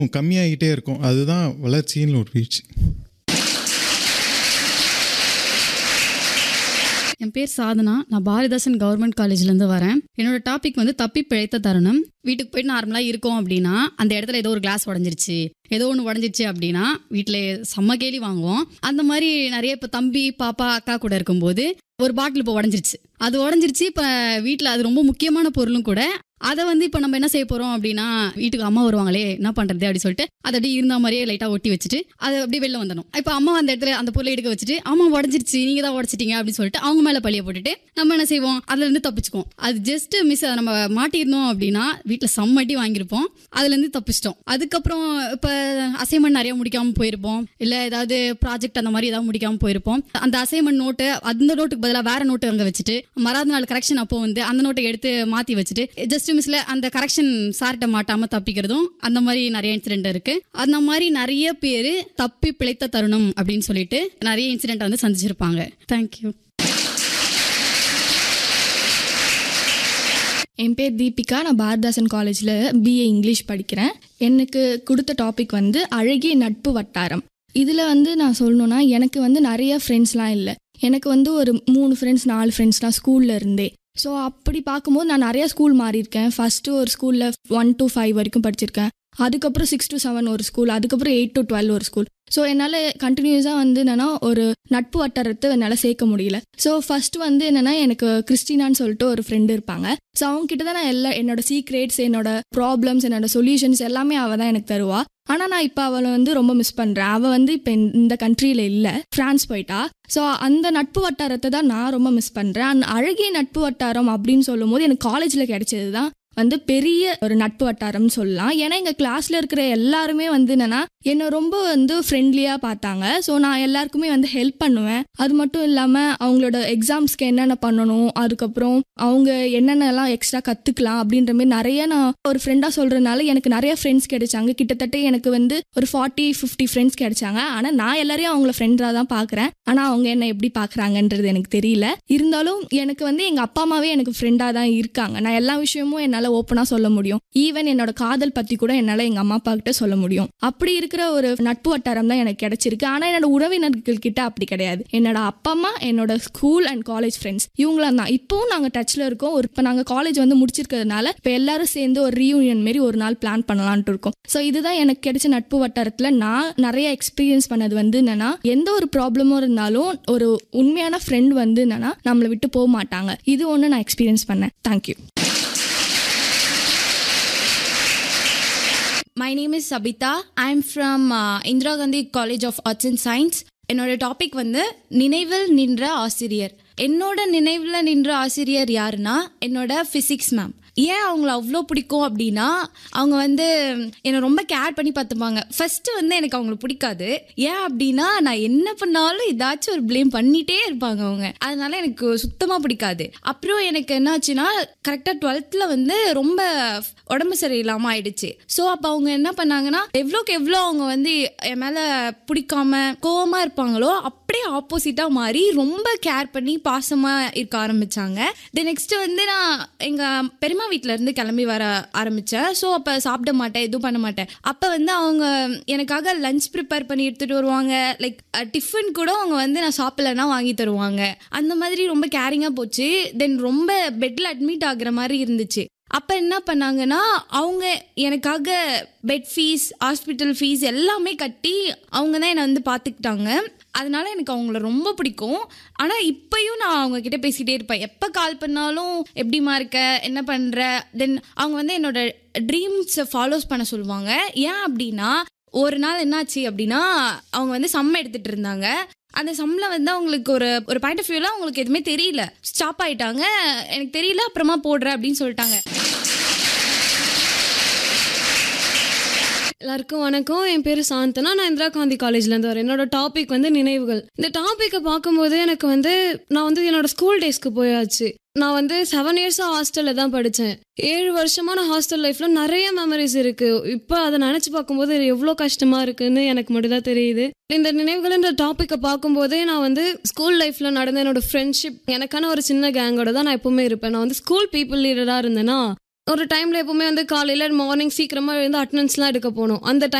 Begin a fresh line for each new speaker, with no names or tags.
கம்மியாகிட்டே இருக்கும் அதுதான் வளர்ச்சியின் ஒரு வீழ்ச்சி
என் பேர் சாதனா நான் பாரதிதாசன் கவர்மெண்ட் காலேஜ்லேருந்து வரேன் என்னோட டாபிக் வந்து தப்பி பிழைத்த தருணம் வீட்டுக்கு போயிட்டு நார்மலாக இருக்கோம் அப்படின்னா அந்த இடத்துல ஏதோ ஒரு கிளாஸ் உடஞ்சிருச்சு ஏதோ ஒன்று உடஞ்சிருச்சு அப்படின்னா வீட்டில் செம்ம கேலி வாங்குவோம் அந்த மாதிரி நிறைய இப்போ தம்பி பாப்பா அக்கா கூட இருக்கும்போது ஒரு பாட்டில் இப்போ உடஞ்சிருச்சு அது உடஞ்சிருச்சு இப்போ வீட்டில் அது ரொம்ப முக்கியமான பொருளும் கூட அதை வந்து இப்போ நம்ம என்ன செய்ய போகிறோம் அப்படின்னா வீட்டுக்கு அம்மா வருவாங்களே என்ன பண்ணுறது அப்படின்னு சொல்லிட்டு அதை அப்படியே இருந்த மாதிரியே லைட்டாக ஒட்டி வச்சுட்டு அதை அப்படியே வெளில வந்துடணும் இப்போ அம்மா அந்த இடத்துல அந்த பொருளை எடுக்க வச்சுட்டு அம்மா உடஞ்சிருச்சு நீங்கள் தான் உடச்சிட்டீங்க அப்படின்னு சொல்லிட்டு அவங்க மேலே பழிய போட்டுட்டு நம்ம என்ன செய்வோம் அதுலேருந்து தப்பிச்சுக்குவோம் அது ஜஸ்ட் மிஸ் நம்ம மாட்டியிருந்தோம் அப்படின்னா வீட்டில் செம்மட்டி வாங்கியிருப்போம் அதுலேருந்து தப்பிச்சிட்டோம் அதுக்கப்புறம் இப்போ அசைன்மெண்ட் நிறைய முடிக்காமல் போயிருப்போம் இல்லை ஏதாவது ப்ராஜெக்ட் அந்த மாதிரி ஏதாவது முடிக்காமல் போயிருப்போம் அந்த அசைன்மெண்ட் நோட்டு அந்த நோட்டுக்கு பதிலாக வேற நோட்டு அங்கே வச்சுட்டு மறாத நாள் கரெக்ஷன் அப்போ வந்து அந்த நோட்டை எடுத்து மாற்றி வச்சுட்டு ஜஸ்ட் மிஸ்ல அந்த கரெக்ஷன் சார்கிட்ட மாட்டாமல் தப்பிக்கிறதும் அந்த மாதிரி நிறைய இன்சிடென்ட் இருக்கு அந்த மாதிரி நிறைய பேர் தப்பி பிழைத்த தருணம் அப்படின்னு சொல்லிட்டு நிறைய இன்சிடென்ட் வந்து சந்திச்சிருப்பாங்க தேங்க்யூ
என் பேர் தீபிகா நான் பாரதாசன் காலேஜில் பிஏ இங்கிலீஷ் படிக்கிறேன் எனக்கு கொடுத்த டாபிக் வந்து அழகிய நட்பு வட்டாரம் இதில் வந்து நான் சொல்லணுன்னா எனக்கு வந்து நிறைய ஃப்ரெண்ட்ஸ்லாம் இல்லை எனக்கு வந்து ஒரு மூணு ஃப்ரெண்ட்ஸ் நாலு ஃப்ரெண்ட்ஸ்லாம் ஸ்கூல்ல இருந்தே ஸோ அப்படி பார்க்கும்போது நான் நிறைய ஸ்கூல் மாறியிருக்கேன் ஃபஸ்ட்டு ஒரு ஸ்கூலில் ஒன் to ஃபைவ் வரைக்கும் படிச்சிருக்கேன் அதுக்கப்புறம் சிக்ஸ் to செவன் ஒரு ஸ்கூல் அதுக்கப்புறம் எயிட் to டுவெல் ஒரு ஸ்கூல் ஸோ என்னால் கண்டினியூஸாக வந்து என்னென்னா ஒரு நட்பு வட்டாரத்தை என்னால் சேர்க்க முடியல ஸோ ஃபர்ஸ்ட் வந்து என்னென்னா எனக்கு கிறிஸ்டினான்னு சொல்லிட்டு ஒரு ஃப்ரெண்டு இருப்பாங்க ஸோ அவங்க கிட்ட தான் நான் எல்லா என்னோட சீக்ரெட்ஸ் என்னோட ப்ராப்ளம்ஸ் என்னோட சொல்யூஷன்ஸ் எல்லாமே அவள் தான் எனக்கு தருவா ஆனால் நான் இப்போ அவளை வந்து ரொம்ப மிஸ் பண்ணுறேன் அவள் வந்து இப்போ இந்த கண்ட்ரியில் இல்லை ஃப்ரான்ஸ் போயிட்டா ஸோ அந்த நட்பு வட்டாரத்தை தான் நான் ரொம்ப மிஸ் பண்ணுறேன் அந்த அழகிய நட்பு வட்டாரம் அப்படின்னு சொல்லும்போது எனக்கு காலேஜில் கிடைச்சது தான் வந்து பெரிய ஒரு நட்பு வட்டாரம்னு சொல்லலாம் ஏன்னா எங்கள் கிளாஸில் இருக்கிற எல்லாருமே வந்து என்னன்னா என்னை ரொம்ப வந்து ஃப்ரெண்ட்லியாக பார்த்தாங்க ஸோ நான் எல்லாருக்குமே வந்து ஹெல்ப் பண்ணுவேன் அது மட்டும் இல்லாமல் அவங்களோட எக்ஸாம்ஸ்க்கு என்னென்ன பண்ணணும் அதுக்கப்புறம் அவங்க என்னென்னலாம் எக்ஸ்ட்ரா கற்றுக்கலாம் அப்படின்ற மாதிரி நிறைய நான் ஒரு ஃப்ரெண்டாக சொல்கிறதுனால எனக்கு நிறைய ஃப்ரெண்ட்ஸ் கிடைச்சாங்க கிட்டத்தட்ட எனக்கு வந்து ஒரு ஃபார்ட்டி ஃபிஃப்டி ஃப்ரெண்ட்ஸ் கிடைச்சாங்க ஆனால் நான் எல்லாரையும் அவங்கள ஃப்ரெண்டாக தான் பார்க்குறேன் ஆனால் அவங்க என்ன எப்படி பார்க்குறாங்கன்றது எனக்கு தெரியல இருந்தாலும் எனக்கு வந்து எங்கள் அப்பா அம்மாவே எனக்கு ஃப்ரெண்டாக தான் இருக்காங்க நான் எல்லா விஷயமும் என்னால் ஓப்பனாக சொல்ல முடியும் ஈவன் என்னோட காதல் பற்றி கூட என்னால் எங்கள் அம்மா அப்பா கிட்ட சொல்ல முடியும் அப்படி இருக்கிற ஒரு நட்பு வட்டாரம் தான் எனக்கு கிடைச்சிருக்கு ஆனால் என்னோட உறவினர்கள் கிட்ட அப்படி கிடையாது என்னோட அப்பா அம்மா என்னோட ஸ்கூல் அண்ட் காலேஜ் ஃப்ரெண்ட்ஸ் இவங்களாம் தான் இப்போவும் நாங்கள் டச்சில் இருக்கோம் ஒரு இப்போ நாங்கள் காலேஜ் வந்து முடிச்சிருக்கிறதுனால இப்போ எல்லாரும் சேர்ந்து ஒரு ரீயூனியன் மாரி ஒரு நாள் பிளான் பண்ணலான்ட்டு இருக்கோம் ஸோ இதுதான் எனக்கு கிடைச்ச நட்பு வட்டாரத்தில் நான் நிறைய எக்ஸ்பீரியன்ஸ் பண்ணது வந்து என்னன்னா எந்த ஒரு ப்ராப்ளமும் இருந்தாலும் ஒரு உண்மையான ஃப்ரெண்ட் வந்து என்னன்னா நம்மளை விட்டு போக மாட்டாங்க இது ஒன்று நான் எக்ஸ்பீரியன்ஸ் பண்ணேன் thank you
My name is Sabita. I'm from uh, Indira Gandhi College of Arts and Science. என்னோட டாபிக் வந்து நினைவில் நின்ற ஆசிரியர் என்னோட நினைவில் நின்ற ஆசிரியர் யாருன்னா என்னோட ஃபிசிக்ஸ் மேம் ஏன் அவங்கள அவ்வளோ பிடிக்கும் அப்படின்னா அவங்க வந்து என்னை ரொம்ப கேர் பண்ணி பார்த்துப்பாங்க ஃபர்ஸ்ட் வந்து எனக்கு அவங்கள பிடிக்காது ஏன் அப்படின்னா நான் என்ன பண்ணாலும் ஏதாச்சும் ஒரு ப்ளேம் பண்ணிட்டே இருப்பாங்க அவங்க அதனால எனக்கு சுத்தமாக பிடிக்காது அப்புறம் எனக்கு என்னாச்சுன்னா கரெக்டாக டுவெல்த்தில் வந்து ரொம்ப உடம்பு சரியில்லாமல் ஆயிடுச்சு ஸோ அப்போ அவங்க என்ன பண்ணாங்கன்னா எவ்வளோக்கு எவ்வளோ அவங்க வந்து என் மேலே பிடிக்காம கோவமாக இருப்பாங்களோ அப்படியே ஆப்போசிட்டாக மாறி ரொம்ப கேர் பண்ணி பாசமாக இருக்க ஆரம்பிச்சாங்க தென் நெக்ஸ்ட் வந்து நான் எங்கள் பெரியம்மா வீட்டில இருந்து கிளம்பி வர ஆரம்பித்தேன் ஸோ அப்போ சாப்பிட மாட்டேன் எதுவும் பண்ண மாட்டேன் அப்போ வந்து அவங்க எனக்காக லஞ்ச் ப்ரிப்பேர் பண்ணி எடுத்துகிட்டு வருவாங்க லைக் டிஃபன் கூட அவங்க வந்து நான் சாப்பிடலன்னா வாங்கி தருவாங்க அந்த மாதிரி ரொம்ப கேரிங்காக போச்சு தென் ரொம்ப பெட்டில் அட்மிட் ஆகுற மாதிரி இருந்துச்சு அப்போ என்ன பண்ணாங்கன்னா அவங்க எனக்காக பெட் ஃபீஸ் ஹாஸ்பிட்டல் ஃபீஸ் எல்லாமே கட்டி அவங்க தான் என்னை வந்து பார்த்துக்கிட்டாங்க அதனால எனக்கு அவங்கள ரொம்ப பிடிக்கும் ஆனால் இப்பயும் நான் அவங்க கிட்ட பேசிகிட்டே இருப்பேன் எப்போ கால் பண்ணாலும் எப்படிமா இருக்க என்ன பண்ணுற தென் அவங்க வந்து என்னோட ட்ரீம்ஸை ஃபாலோஸ் பண்ண சொல்லுவாங்க ஏன் அப்படின்னா ஒரு நாள் என்னாச்சு அப்படின்னா அவங்க வந்து சம்ம எடுத்துட்டு இருந்தாங்க அந்த சம்மில் வந்து அவங்களுக்கு ஒரு ஒரு பாயிண்ட் ஆஃப் வியூவில் அவங்களுக்கு எதுவுமே தெரியல ஸ்டாப் ஆயிட்டாங்க எனக்கு தெரியல அப்புறமா போடுறேன் அப்படின்னு சொல்லிட்டாங்க
எல்லாருக்கும் வணக்கம் என் பேர் சாந்தனா நான் இந்திரா காந்தி காலேஜ்லேருந்து வரேன் என்னோட டாபிக் வந்து நினைவுகள் இந்த டாப்பிக்கை பார்க்கும்போது எனக்கு வந்து நான் வந்து என்னோட ஸ்கூல் டேஸ்க்கு போயாச்சு நான் வந்து செவன் இயர்ஸாக ஹாஸ்டலில் தான் படித்தேன் ஏழு வருஷமா நான் ஹாஸ்டல் லைஃப்பில் நிறைய மெமரிஸ் இருக்குது இப்போ அதை நினச்சி பார்க்கும்போது எவ்வளோ கஷ்டமாக இருக்குன்னு எனக்கு மட்டும் தான் தெரியுது இந்த நினைவுகள் இந்த டாப்பிக்கை பார்க்கும்போதே நான் வந்து ஸ்கூல் லைஃப்பில் நடந்த என்னோட ஃப்ரெண்ட்ஷிப் எனக்கான ஒரு சின்ன கேங்கோட தான் நான் எப்பவுமே இருப்பேன் நான் வந்து ஸ்கூல் பீப்புள் லீடராக இருந்தேன்னா ஒரு டைம்ல எப்பவுமே வந்து காலையில மார்னிங் சீக்கிரமா எழுந்து அட்டண்டன்ஸ்லாம் எடுக்க போகணும் அந்த